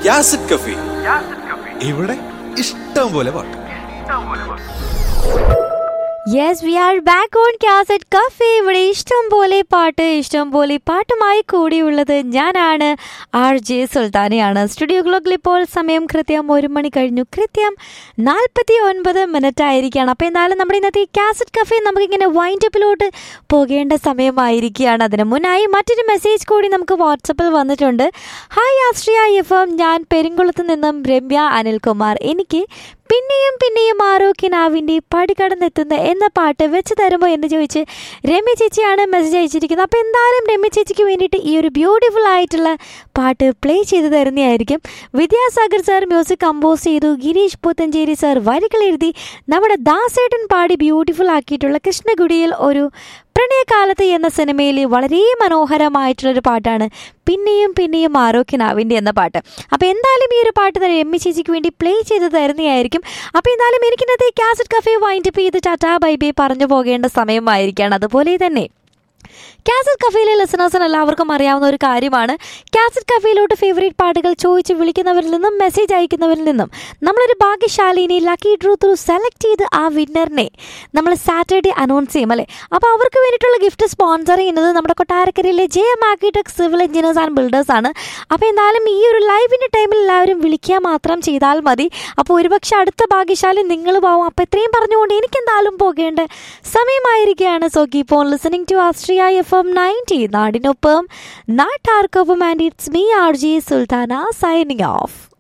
യാസിഡ് കഫി ഇവിടെ ഇഷ്ടം പോലെ പാട്ട് yes we are back on cassette cafe ഇവിടെ ഇഷ്ടം പോലെ പാട്ട് ഇഷ്ടം പോലെ പാട്ടുമായി കൂടിയുള്ളത് ഞാനാണ് ആർ ജെ സുൽത്താനയാണ് സ്റ്റുഡിയോ ക്ലോക്കിൽ ഇപ്പോൾ സമയം കൃത്യം ഒരു മണി കഴിഞ്ഞു കൃത്യം നാൽപ്പത്തി ഒൻപത് മിനിറ്റ് ആയിരിക്കുകയാണ് അപ്പോൾ എന്നാലും നമ്മുടെ ഇന്നത്തെ ഈ കാസറ്റ് കഫേ നമുക്കിങ്ങനെ വൈൻഡപ്പിലോട്ട് പോകേണ്ട സമയമായിരിക്കുകയാണ് അതിന് മുന്നായി മറ്റൊരു മെസ്സേജ് കൂടി നമുക്ക് വാട്സപ്പിൽ വന്നിട്ടുണ്ട് ഹായ് ആസ്ട്രിയ എഫ് എം ഞാൻ പെരിങ്കുളത്ത് നിന്നും രമ്യ അനിൽകുമാർ എനിക്ക് പിന്നെയും പിന്നെയും ആരോഗ്യനാവിൻ്റെ പടികടന്നെത്തുന്ന എന്ന പാട്ട് വെച്ച് തരുമോ എന്ന് ചോദിച്ച് രമ്യ ചേച്ചിയാണ് മെസ്സേജ് അയച്ചിരിക്കുന്നത് അപ്പോൾ എന്തായാലും രമ്യ ചേച്ചിക്ക് വേണ്ടിയിട്ട് ഈ ഒരു ബ്യൂട്ടിഫുൾ ആയിട്ടുള്ള പാട്ട് പ്ലേ ചെയ്ത് തരുന്നതായിരിക്കും വിദ്യാസാഗർ സാർ മ്യൂസിക് കമ്പോസ് ചെയ്തു ഗിരീഷ് പുത്തഞ്ചേരി സാർ വരികൾ എഴുതി നമ്മുടെ ദാസേട്ടൻ പാടി ബ്യൂട്ടിഫുൾ ആക്കിയിട്ടുള്ള കൃഷ്ണഗുഡിയിൽ ഒരു പ്രണയകാലത്ത് എന്ന സിനിമയിൽ വളരെ മനോഹരമായിട്ടുള്ളൊരു പാട്ടാണ് പിന്നെയും പിന്നെയും ആരോഗ്യനാവിൻ്റെ എന്ന പാട്ട് അപ്പോൾ എന്തായാലും ഈ ഒരു പാട്ട് തന്നെ എം ചേച്ചിക്ക് വേണ്ടി പ്ലേ ചെയ്ത് തരുന്നതായിരിക്കും അപ്പോൾ എന്തായാലും എനിക്കിന്നത്തെ കാസറ്റ് കഫേ വൈൻഡപ്പ് ചെയ്ത് ടാറ്റാ ബൈ ബൈ പറഞ്ഞു പോകേണ്ട സമയമായിരിക്കുകയാണ് അതുപോലെ തന്നെ കാസറ്റ് കഫേയിലെ ലിസണേഴ്സിന് എല്ലാവർക്കും അറിയാവുന്ന ഒരു കാര്യമാണ് കാസറ്റ് കഫേയിലോട്ട് ഫേവറേറ്റ് പാട്ടുകൾ ചോദിച്ച് വിളിക്കുന്നവരിൽ നിന്നും മെസ്സേജ് അയക്കുന്നവരിൽ നിന്നും നമ്മളൊരു ഭാഗ്യശാലിനെ ലക്കി ഡ്രൂ ത്രൂ സെലക്ട് ചെയ്ത് ആ വിന്നറിനെ നമ്മൾ സാറ്റർഡേ അനൗൺസ് ചെയ്യും അല്ലേ അപ്പോൾ അവർക്ക് വേണ്ടിയിട്ടുള്ള ഗിഫ്റ്റ് സ്പോൺസർ ചെയ്യുന്നത് നമ്മുടെ കൊട്ടാരക്കരയിലെ J M architect civil engineers and builders ആണ് അപ്പോൾ എന്തായാലും ഈ ഒരു ലൈവിൻ്റെ ടൈമിൽ എല്ലാവരും വിളിക്കുക മാത്രം ചെയ്താൽ മതി അപ്പോൾ ഒരുപക്ഷെ അടുത്ത ഭാഗ്യശാലി നിങ്ങൾ പോവും അപ്പോൾ ഇത്രയും പറഞ്ഞുകൊണ്ട് എനിക്ക് എന്തായാലും പോകേണ്ട സമയമായിരിക്കുകയാണ് so keep on listening to Astria F M ninety നാടിനൊപ്പം നാട്ടാർക്കൊപ്പം and it's me R J Sultana signing of